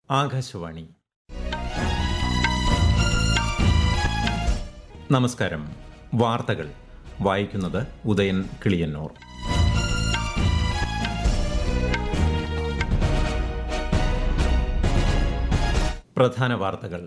ആകാശവാണി നമസ്കാരം വാർത്തകൾ വായിക്കുന്നത് ഉദയൻ കിളിയന്നൂർ പ്രധാന വാർത്തകൾ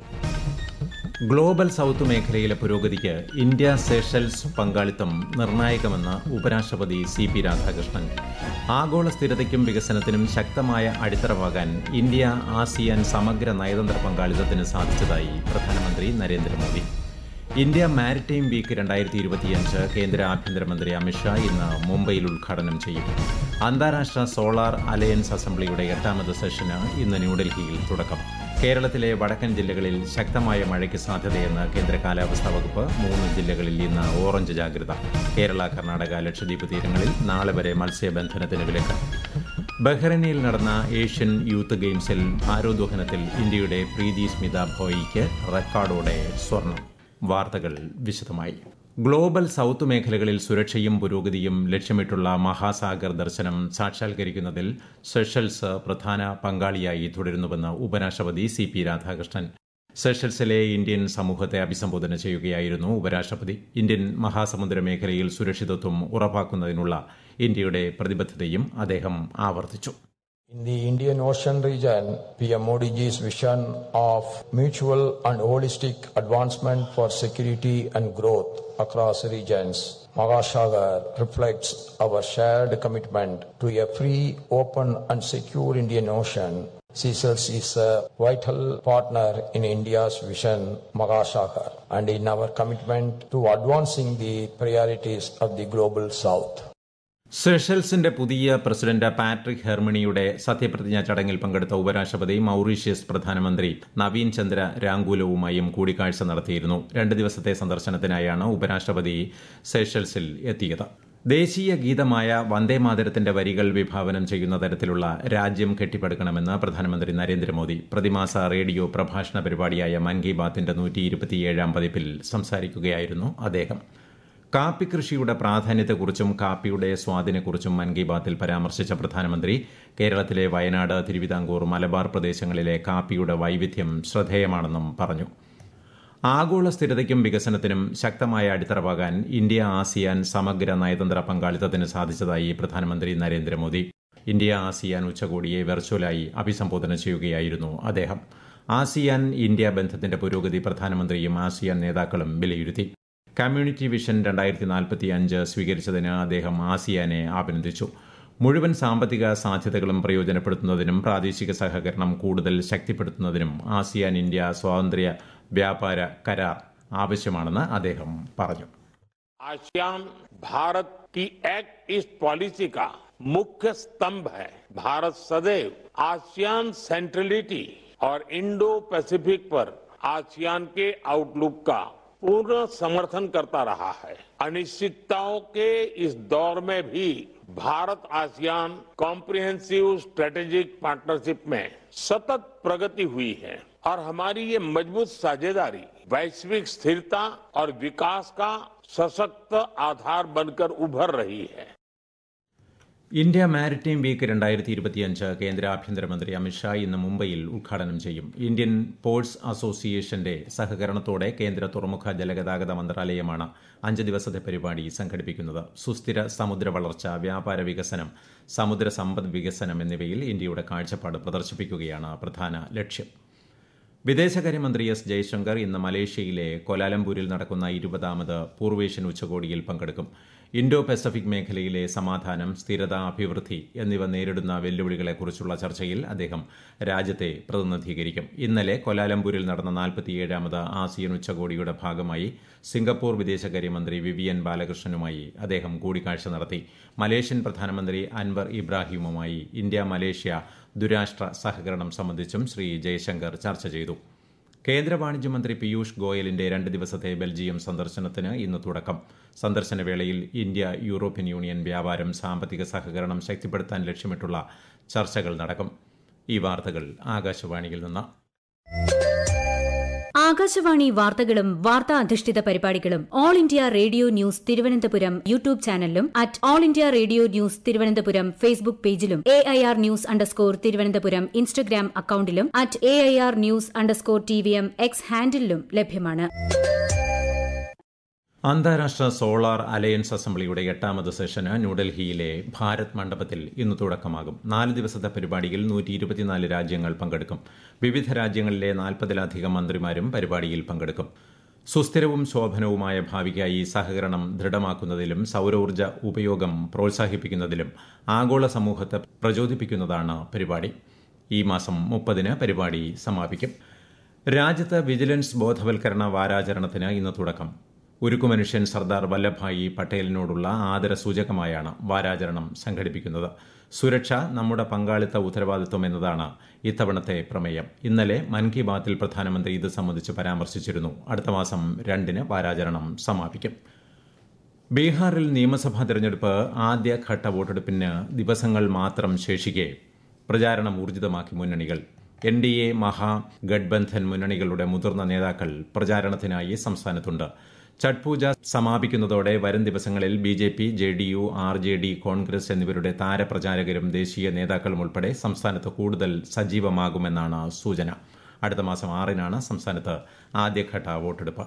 ഗ്ലോബൽ സൗത്ത് മേഖലയിലെ പുരോഗതിക്ക് ഇന്ത്യ സേഷൽസ് പങ്കാളിത്തം നിർണായകമെന്ന് ഉപരാഷ്ട്രപതി സി പി രാധാകൃഷ്ണൻ ആഗോള സ്ഥിരതയ്ക്കും വികസനത്തിനും ശക്തമായ അടിത്തറവാകാൻ ഇന്ത്യ ആസിയാൻ സമഗ്ര നയതന്ത്ര പങ്കാളിത്തത്തിന് സാധിച്ചതായി പ്രധാനമന്ത്രി നരേന്ദ്രമോദി ഇന്ത്യ മാരിടൈം വീക്ക് രണ്ടായിരത്തി ഇരുപത്തിയഞ്ച് കേന്ദ്ര ആഭ്യന്തരമന്ത്രി അമിത്ഷാ ഇന്ന് മുംബൈയിൽ ഉദ്ഘാടനം ചെയ്യും അന്താരാഷ്ട്ര സോളാർ അലയൻസ് അസംബ്ലിയുടെ എട്ടാമത് സെഷന് ഇന്ന് ന്യൂഡൽഹിയിൽ തുടക്കം കേരളത്തിലെ വടക്കൻ ജില്ലകളിൽ ശക്തമായ മഴയ്ക്ക് സാധ്യതയെന്ന് കേന്ദ്ര കാലാവസ്ഥാ വകുപ്പ് മൂന്ന് ജില്ലകളിൽ ഇന്ന് ഓറഞ്ച് ജാഗ്രത കേരള കർണാടക ലക്ഷദ്വീപ് തീരങ്ങളിൽ നാളെ വരെ മത്സ്യബന്ധനത്തിന് വിലക്ക് ബഹ്റൈനിൽ നടന്ന ഏഷ്യൻ യൂത്ത് ഗെയിംസിൽ ഭാരോദ്വഹനത്തിൽ ഇന്ത്യയുടെ പ്രീതി സ്മിത ഭോയിക്ക് റെക്കോർഡോടെ സ്വർണം വാർത്തകൾ വിശദമായി ഗ്ലോബൽ സൗത്ത് മേഖലകളിൽ സുരക്ഷയും പുരോഗതിയും ലക്ഷ്യമിട്ടുള്ള മഹാസാഗർ ദർശനം സാക്ഷാത്കരിക്കുന്നതിൽ സെഷൽസ് പ്രധാന പങ്കാളിയായി തുടരുന്നുവെന്ന് ഉപരാഷ്ട്രപതി സി പി രാധാകൃഷ്ണൻ സെഷൽസിലെ ഇന്ത്യൻ സമൂഹത്തെ അഭിസംബോധന ചെയ്യുകയായിരുന്നു ഉപരാഷ്ട്രപതി ഇന്ത്യൻ മഹാസമുദ്ര മേഖലയിൽ സുരക്ഷിതത്വം ഉറപ്പാക്കുന്നതിനുള്ള ഇന്ത്യയുടെ പ്രതിബദ്ധതയും അദ്ദേഹം ആവർത്തിച്ചു In the Indian Ocean region, PM Modi ji's vision of mutual and holistic advancement for security and growth across regions, Mahasagar reflects our shared commitment to a free, open and secure Indian Ocean. Seychelles is a vital partner in India's vision, Mahasagar, and in our commitment to advancing the priorities of the global south. സെഷൽസിന്റെ പുതിയ president Patrick ഹെർമിണിയുടെ സത്യപ്രതിജ്ഞാ ചടങ്ങിൽ പങ്കെടുത്ത ഉപരാഷ്ട്രപതി Mauritius പ്രധാനമന്ത്രി നവീൻ ചന്ദ്ര രാങ്കൂലവുമായും കൂടിക്കാഴ്ച നടത്തിയിരുന്നു രണ്ട് ദിവസത്തെ സന്ദർശനത്തിനായാണ് ഉപരാഷ്ട്രപതി സെഷൽസിൽ എത്തിയത് ദേശീയ ഗീതമായ വന്ദേമാതരത്തിന്റെ വരികൾ വിഭാവനം ചെയ്യുന്ന തരത്തിലുള്ള രാജ്യം കെട്ടിപ്പടുക്കണമെന്ന് പ്രധാനമന്ത്രി നരേന്ദ്രമോദി പ്രതിമാസ റേഡിയോ പ്രഭാഷണ പരിപാടിയായ മൻ കി ബാത്തിന്റെ നൂറ്റി ഇരുപത്തിയേഴാം പതിപ്പിൽ സംസാരിക്കുകയായിരുന്നു അദ്ദേഹം കാപ്പി കൃഷിയുടെ പ്രാധാന്യത്തെക്കുറിച്ചും കാപ്പിയുടെ സ്വാദിനെക്കുറിച്ചും മൻ കി ബാത്തിൽ പരാമർശിച്ച പ്രധാനമന്ത്രി കേരളത്തിലെ വയനാട് തിരുവിതാംകൂർ മലബാർ പ്രദേശങ്ങളിലെ കാപ്പിയുടെ വൈവിധ്യം ശ്രദ്ധേയമാണെന്നും പറഞ്ഞു ആഗോള സ്ഥിരതയ്ക്കും വികസനത്തിനും ശക്തമായ അടിത്തറവാകാൻ ഇന്ത്യ ആസിയാൻ സമഗ്ര നയതന്ത്ര പങ്കാളിത്തത്തിന് സാധിച്ചതായി പ്രധാനമന്ത്രി നരേന്ദ്രമോദി ഇന്ത്യ ആസിയാൻ ഉച്ചകോടിയെ വെർച്വലായി അഭിസംബോധന ചെയ്യുകയായിരുന്നു അദ്ദേഹം ആസിയാൻ ഇന്ത്യ ബന്ധത്തിന്റെ പുരോഗതി പ്രധാനമന്ത്രിയും ആസിയാൻ നേതാക്കളും വിലയിരുത്തി കമ്മ്യൂണിറ്റി വിഷൻ രണ്ടായിരത്തി നാൽപ്പത്തി അഞ്ച് സ്വീകരിച്ചതിന് അദ്ദേഹം ആസിയാനെ അഭിനന്ദിച്ചു മുഴുവൻ സാമ്പത്തിക സാധ്യതകളും പ്രയോജനപ്പെടുത്തുന്നതിനും പ്രാദേശിക സഹകരണം കൂടുതൽ ശക്തിപ്പെടുത്തുന്നതിനും ആസിയാൻ ഇന്ത്യ സ്വാതന്ത്ര്യ വ്യാപാര കരാർ ആവശ്യമാണെന്ന് അദ്ദേഹം പറഞ്ഞു आसियान भारत की एक्ट ईस्ट पॉलिसी का मुख्य स्तंभ है भारत सदैव आसियान सेंट्रलिटी और इंडो पैसिफिक पर आसियान के आउटलुक का पूर्ण समर्थन करता रहा है अनिश्चितताओं के इस दौर में भी Bharat ASEAN comprehensive strategic partnership में सतत प्रगति हुई है और हमारी ये मजबूत साझेदारी वैश्विक स्थिरता और विकास का सशक्त आधार बनकर उभर रही है ഇന്ത്യ മാരിടൈം വീക്ക് രണ്ടായിരത്തി ഇരുപത്തിയഞ്ച് കേന്ദ്ര ആഭ്യന്തരമന്ത്രി അമിത്ഷാ ഇന്ന് മുംബൈയിൽ ഉദ്ഘാടനം ചെയ്യും ഇന്ത്യൻ പോർട്സ് അസോസിയേഷന്റെ സഹകരണത്തോടെ കേന്ദ്ര തുറമുഖ ജലഗതാഗത മന്ത്രാലയമാണ് അഞ്ച് ദിവസത്തെ പരിപാടി സംഘടിപ്പിക്കുന്നത് സുസ്ഥിര സമുദ്ര വളർച്ച വ്യാപാര വികസനം സമുദ്ര സമ്പദ് വികസനം എന്നിവയിൽ ഇന്ത്യയുടെ കാഴ്ചപ്പാട് പ്രദർശിപ്പിക്കുകയാണ് പ്രധാന ലക്ഷ്യം വിദേശകാര്യമന്ത്രി എസ് ജയശങ്കർ ഇന്ന് മലേഷ്യയിലെ കൊലാലംപൂരിൽ നടക്കുന്ന ഇരുപതാമത് പൂർവേഷ്യൻ ഉച്ചകോടിയിൽ പങ്കെടുക്കും ഇൻഡോ പസഫിക് മേഖലയിലെ സമാധാനം സ്ഥിരത അഭിവൃദ്ധി എന്നിവ നേരിടുന്ന വെല്ലുവിളികളെക്കുറിച്ചുള്ള ചർച്ചയിൽ അദ്ദേഹം രാജ്യത്തെ പ്രതിനിധീകരിക്കും ഇന്നലെ കൊലാലംപൂരിൽ നടന്ന നാൽപ്പത്തിയേഴാമത് ആസിയൻ ഉച്ചകോടിയുടെ ഭാഗമായി സിംഗപ്പൂർ വിദേശകാര്യമന്ത്രി വിവിയൻ ബാലകൃഷ്ണനുമായി അദ്ദേഹം കൂടിക്കാഴ്ച നടത്തി മലേഷ്യൻ പ്രധാനമന്ത്രി അൻവർ ഇബ്രാഹിമുമായി ഇന്ത്യ മലേഷ്യ ദുരാഷ്ട്ര സഹകരണം സംബന്ധിച്ചും ശ്രീ ജയശങ്കർ ചർച്ച ചെയ്തു കേന്ദ്ര വാണിജ്യമന്ത്രി പീയൂഷ് ഗോയലിന്റെ രണ്ട് ദിവസത്തെ ബെൽജിയം സന്ദർശനത്തിന് ഇന്ന് തുടക്കം സന്ദർശന വേളയിൽ ഇന്ത്യ യൂറോപ്യൻ യൂണിയൻ വ്യാപാരം സാമ്പത്തിക സഹകരണം ശക്തിപ്പെടുത്താൻ ലക്ഷ്യമിട്ടുള്ള ചർച്ചകൾ നടക്കും ഈ വാർത്തകൾ ആകാശവാണിയിൽ നിന്ന് ആകാശവാണി വാർത്തകളും വാർത്താ അധിഷ്ഠിത പരിപാടികളും All India Radio news Thiruvananthapuram YouTube ചാനലിലും at All India Radio news Thiruvananthapuram Facebook പേജിലും A I R news underscore Thiruvananthapuram Instagram അക്കൌണ്ടിലും at A I R news underscore T V M X ഹാൻഡിലും ലഭ്യമാണ് അന്താരാഷ്ട്ര സോളാർ അലയൻസ് അസംബ്ലിയുടെ എട്ടാമത് സെഷന് ന്യൂഡൽഹിയിലെ ഭാരത് മണ്ഡപത്തിൽ ഇന്ന് തുടക്കമാകും നാല് ദിവസത്തെ പരിപാടിയിൽ നൂറ്റി ഇരുപത്തിനാല് രാജ്യങ്ങൾ പങ്കെടുക്കും വിവിധ രാജ്യങ്ങളിലെ നാൽപ്പതിലധികം മന്ത്രിമാരും പരിപാടിയിൽ പങ്കെടുക്കും സുസ്ഥിരവും ശോഭനവുമായ ഭാവിക്കായി സഹകരണം ദൃഢമാക്കുന്നതിലും സൌരോർജ്ജ ഉപയോഗം പ്രോത്സാഹിപ്പിക്കുന്നതിലും ആഗോള സമൂഹത്തെ പ്രചോദിപ്പിക്കുന്നതാണ് പരിപാടി ഈ മാസം മുപ്പതിന് പരിപാടി സമാപിക്കും രാജ്യത്ത് വിജിലൻസ് ബോധവൽക്കരണ വാരാചരണത്തിന് ഇന്ന് തുടക്കം ഉരുക്കുമനുഷ്യൻ സർദാർ വല്ലഭായി പട്ടേലിനോടുള്ള ആദരസൂചകമായാണ് വാരാചരണം സംഘടിപ്പിക്കുന്നത് സുരക്ഷ നമ്മുടെ പങ്കാളിത്ത ഉത്തരവാദിത്വം എന്നതാണ് ഇത്തവണത്തെ പ്രമേയം ഇന്നലെ മൻ കി ബാത്തിൽ പ്രധാനമന്ത്രി ഇത് സംബന്ധിച്ച് പരാമർശിച്ചിരുന്നു അടുത്ത മാസം രണ്ടിന് വാരാചരണം സമാപിക്കും ബീഹാറിൽ നിയമസഭാ തെരഞ്ഞെടുപ്പ് ആദ്യഘട്ട വോട്ടെടുപ്പിന് ദിവസങ്ങൾ മാത്രം ശേഷിക്കെ പ്രചാരണം ഊർജിതമാക്കി മുന്നണികൾ എൻ ഡി എ മഹാഗഡ്ബന്ധൻ മുന്നണികളുടെ മുതിർന്ന നേതാക്കൾ പ്രചാരണത്തിനായി സംസ്ഥാനത്തുണ്ട് ഛഠ് പൂജ സമാപിക്കുന്നതോടെ വരും ദിവസങ്ങളിൽ B J P J D U R J D Congress എന്നിവരുടെ താരപ്രചാരകരും ദേശീയ നേതാക്കളും ഉൾപ്പെടെ സംസ്ഥാനത്ത് കൂടുതൽ സജീവമാകുമെന്നാണ് സൂചന അടുത്ത മാസം ആറിനാണ് സംസ്ഥാനത്ത് ആദ്യഘട്ട വോട്ടെടുപ്പ്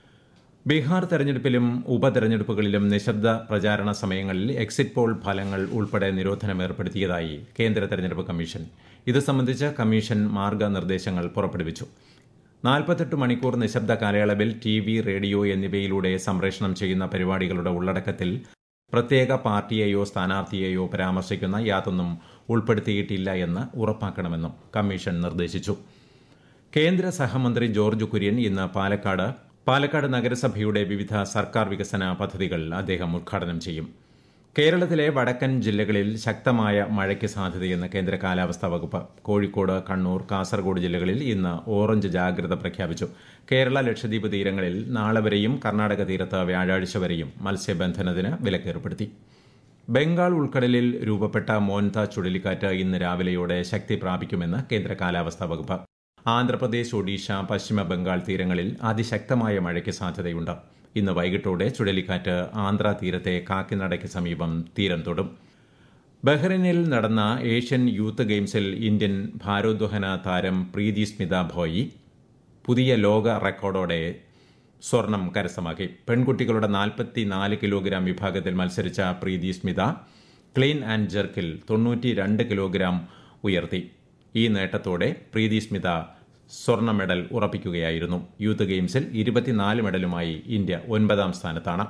ബീഹാർ തെരഞ്ഞെടുപ്പിലും ഉപതെരഞ്ഞെടുപ്പുകളിലും നിശബ്ദ പ്രചാരണ സമയങ്ങളിൽ എക്സിറ്റ് പോൾ ഫലങ്ങൾ ഉൾപ്പെടെ നിരോധനം ഏർപ്പെടുത്തിയതായി കേന്ദ്ര തെരഞ്ഞെടുപ്പ് കമ്മീഷൻ ഇത് സംബന്ധിച്ച് കമ്മീഷൻ മാർഗനിർദ്ദേശങ്ങൾ പുറപ്പെടുവിച്ചു നാൽപ്പത്തെട്ട് മണിക്കൂർ നിശബ്ദ കാലയളവിൽ ടി വി റേഡിയോ എന്നിവയിലൂടെ സംപ്രേഷണം ചെയ്യുന്ന പരിപാടികളുടെ ഉള്ളടക്കത്തിൽ പ്രത്യേക പാർട്ടിയെയോ സ്ഥാനാർത്ഥിയെയോ പരാമർശിക്കുന്ന യാതൊന്നും ഉൾപ്പെടുത്തിയിട്ടില്ല എന്ന് ഉറപ്പാക്കണമെന്നും കമ്മീഷൻ നിർദ്ദേശിച്ചു കേന്ദ്ര സഹമന്ത്രി ജോർജ് കുര്യൻ ഇന്ന് പാലക്കാട് പാലക്കാട് നഗരസഭയുടെ വിവിധ സർക്കാർ വികസന പദ്ധതികൾ അദ്ദേഹം ഉദ്ഘാടനം ചെയ്യും കേരളത്തിലെ വടക്കൻ ജില്ലകളിൽ ശക്തമായ മഴയ്ക്ക് സാധ്യതയെന്ന് കേന്ദ്ര കാലാവസ്ഥാ വകുപ്പ് കോഴിക്കോട് കണ്ണൂർ കാസർഗോഡ് ജില്ലകളിൽ ഇന്ന് ഓറഞ്ച് ജാഗ്രത പ്രഖ്യാപിച്ചു കേരള ലക്ഷദ്വീപ് തീരങ്ങളിൽ നാളെ വരെയും കർണാടക തീരത്ത് വ്യാഴാഴ്ച വരെയും മത്സ്യബന്ധനത്തിന് വിലക്കേർപ്പെടുത്തി ബംഗാൾ ഉൾക്കടലിൽ രൂപപ്പെട്ട മോൻത ചുഴലിക്കാറ്റ് ഇന്ന് രാവിലെയോടെ ശക്തി പ്രാപിക്കുമെന്ന് കേന്ദ്ര കാലാവസ്ഥാ വകുപ്പ് ആന്ധ്രാപ്രദേശ് ഒഡീഷ പശ്ചിമ ബംഗാൾ തീരങ്ങളിൽ അതിശക്തമായ മഴയ്ക്ക് സാധ്യതയുണ്ട് ഇന്ന് വൈകിട്ടോടെ ചുഴലിക്കാറ്റ് ആന്ധ്ര തീരത്തെ കാക്കിനടയ്ക്ക് സമീപം തീരം തൊടും ബഹ്റൈനിൽ നടന്ന ഏഷ്യൻ യൂത്ത് ഗെയിംസിൽ ഇന്ത്യൻ ഭാരോദ്വഹന താരം പ്രീതി സ്മിത ഭോയി പുതിയ ലോക റെക്കോർഡോടെ സ്വർണം കരസ്ഥമാക്കി പെൺകുട്ടികളുടെ നാൽപ്പത്തിനാല് കിലോഗ്രാം വിഭാഗത്തിൽ മത്സരിച്ച പ്രീതി സ്മിത ക്ലീൻ ആൻഡ് ജെർക്കിൽ തൊണ്ണൂറ്റി രണ്ട് കിലോഗ്രാം ഉയർത്തി ഈ നേട്ടത്തോടെ പ്രീതി സ്മിത സ്വർണ്ണ മെഡൽ ഉറപ്പിക്കുകയായിരുന്നു യൂത്ത് ഗെയിംസിൽ ഇരുപത്തിനാല് മെഡലുമായി ഇന്ത്യ ഒൻപതാം സ്ഥാനത്താണ്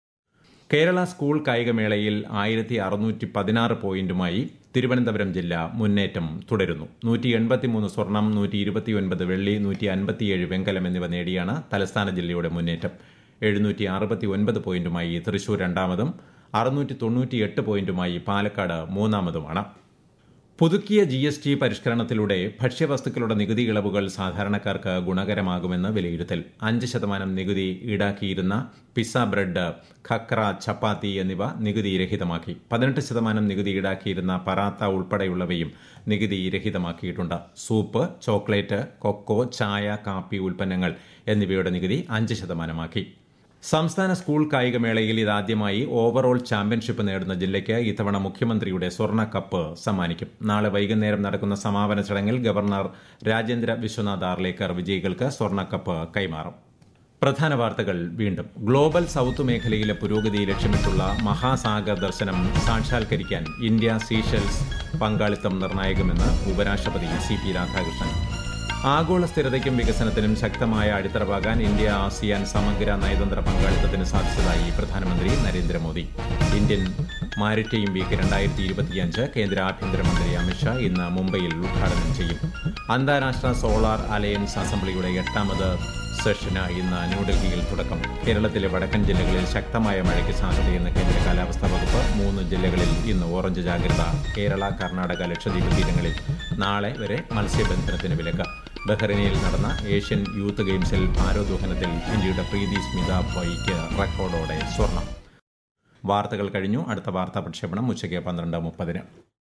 കേരള സ്കൂൾ കായികമേളയിൽ ആയിരത്തി അറുന്നൂറ്റി പതിനാറ് പോയിന്റുമായി തിരുവനന്തപുരം ജില്ല മുന്നേറ്റം തുടരുന്നു നൂറ്റി എൺപത്തിമൂന്ന് സ്വർണം നൂറ്റി ഇരുപത്തിയൊൻപത് വെള്ളി നൂറ്റി അൻപത്തിയേഴ് വെങ്കലം എന്നിവ നേടിയാണ് തലസ്ഥാന ജില്ലയുടെ മുന്നേറ്റം എഴുന്നൂറ്റി അറുപത്തി ഒൻപത് പോയിന്റുമായി തൃശൂർ രണ്ടാമതും അറുന്നൂറ്റി തൊണ്ണൂറ്റിയെട്ട് പോയിന്റുമായി പാലക്കാട് മൂന്നാമതുമാണ് പുതുക്കിയ ജി എസ് ടി പരിഷ്കരണത്തിലൂടെ ഭക്ഷ്യവസ്തുക്കളുടെ നികുതി ഇളവുകൾ സാധാരണക്കാർക്ക് ഗുണകരമാകുമെന്ന് വിലയിരുത്തൽ അഞ്ച് ശതമാനം നികുതി ഈടാക്കിയിരുന്ന പിസ്സ ബ്രെഡ് ഖക്ര ചപ്പാത്തി എന്നിവ നികുതി രഹിതമാക്കി പതിനെട്ട് ശതമാനം നികുതി ഈടാക്കിയിരുന്ന പറാത്ത ഉൾപ്പെടെയുള്ളവയും നികുതി രഹിതമാക്കിയിട്ടുണ്ട് സൂപ്പ് ചോക്ലേറ്റ് കൊക്കോ ചായ കാപ്പി ഉൽപ്പന്നങ്ങൾ എന്നിവയുടെ നികുതി അഞ്ച് ശതമാനമാക്കി സംസ്ഥാന സ്കൂൾ കായികമേളയിൽ ഇതാദ്യമായി ഓവറോൾ ചാമ്പ്യൻഷിപ്പ് നേടുന്ന ജില്ലയ്ക്ക് ഇത്തവണ മുഖ്യമന്ത്രിയുടെ സ്വർണ്ണ കപ്പ് സമ്മാനിക്കും നാളെ വൈകുന്നേരം നടക്കുന്ന സമാപന ചടങ്ങിൽ ഗവർണർ രാജേന്ദ്ര വിശ്വനാഥ് ആർലേക്കർ വിജയികൾക്ക് സ്വർണ്ണ കപ്പ് കൈമാറും പ്രധാന വാർത്തകൾ വീണ്ടും ഗ്ലോബൽ സൌത്ത് മേഖലയിലെ പുരോഗതി ലക്ഷ്യമിട്ടുള്ള മഹാസാഗർ ദർശനം സാക്ഷാത്കരിക്കാൻ ഇന്ത്യ സീഷെൽസ് പങ്കാളിത്തം നിർണായകമെന്ന് ഉപരാഷ്ട്രപതി സി പി രാധാകൃഷ്ണൻ ആഗോള സ്ഥിരതയ്ക്കും വികസനത്തിനും ശക്തമായ അടിത്തറവാകാൻ ഇന്ത്യ ആസിയാൻ സമഗ്ര നയതന്ത്ര പങ്കാളിത്തത്തിന് സാധിച്ചതായി പ്രധാനമന്ത്രി നരേന്ദ്രമോദി ഇന്ത്യൻ മാരിടൈം വീക്ക് രണ്ടായിരത്തി ഇരുപത്തിയഞ്ച് കേന്ദ്ര ആഭ്യന്തരമന്ത്രി അമിത്ഷാ ഇന്ന് മുംബൈയിൽ ഉദ്ഘാടനം ചെയ്യും അന്താരാഷ്ട്ര സോളാർ അലയൻസ് അസംബ്ലിയുടെ എട്ടാമത് സെഷന് ഇന്ന് ന്യൂഡൽഹിയിൽ തുടക്കം കേരളത്തിലെ വടക്കൻ ജില്ലകളിൽ ശക്തമായ മഴയ്ക്ക് സാധ്യതയെന്ന് കേന്ദ്ര കാലാവസ്ഥാ വകുപ്പ് മൂന്ന് ജില്ലകളിൽ ഇന്ന് ഓറഞ്ച് ജാഗ്രത കേരള കർണാടക ലക്ഷദ്വീപ് തീരങ്ങളിൽ നാളെ വരെ മത്സ്യബന്ധനത്തിന് വിലക്ക് ബഹ്റൈനിൽ നടന്ന ഏഷ്യൻ യൂത്ത് ഗെയിംസിൽ ഭാരോദ്വഹനത്തിൽ ഇന്ത്യയുടെ പ്രീതി സ്മിത ഭോയിക്ക് റെക്കോർഡോടെ സ്വർണം വാർത്തകൾ കഴിഞ്ഞു അടുത്ത വാർത്താ പ്രക്ഷേപണം ഉച്ചയ്ക്ക് പന്ത്രണ്ട് മുപ്പതിന്